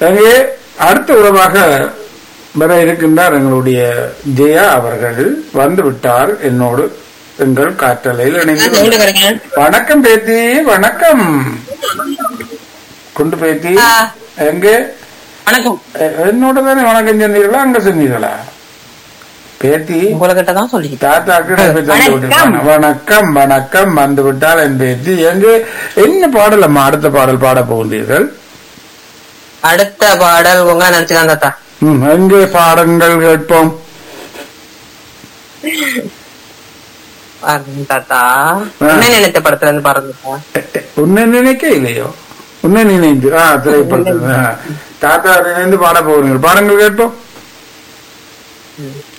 எனவே அடுத்த உறவாக வர இருக்கின்றார் எங்களுடைய ஜெயா அவர்கள் வந்து விட்டார் என்னோடு எங்கள் காற்றலையில் இணைந்து வணக்கம் பேத்தி வணக்கம் குண்டு பேத்தி ஆ. எங்கே வணக்கம் எ- என்னோட தானே வணக்கம் சொன்னீர்களா அங்க சொன்னீர்களா பேத்தி உங்ககிட்ட தான் சொல்லி தாத்தாக்கு நான் போய் தந்து விட்டுருக்காங்க. வணக்கம் வணக்கம் வந்து விட்டால் என் பேத்தி எங்கே என்ன பாடல் அம்மா அடுத்த பாடல் பாட போகின்றீர்கள் அடுத்த பாடல் உங்க நினைச்சுதான் தாத்தா ம், எங்கே பாடங்கள் கேட்போம் பாருங்க தாத்தா என்ன நினைத்த படத்துல இருந்து பாருங்க தாத்தா எ, எ, உன்னை நினைக்க இல்லையோ உன்னை நினைந்து ஆ திரைப்படத்தில் ஆ. தாத்தா நினைந்து பாட போகிறீர்கள் பாடங்கள் கேட்போம் ம்.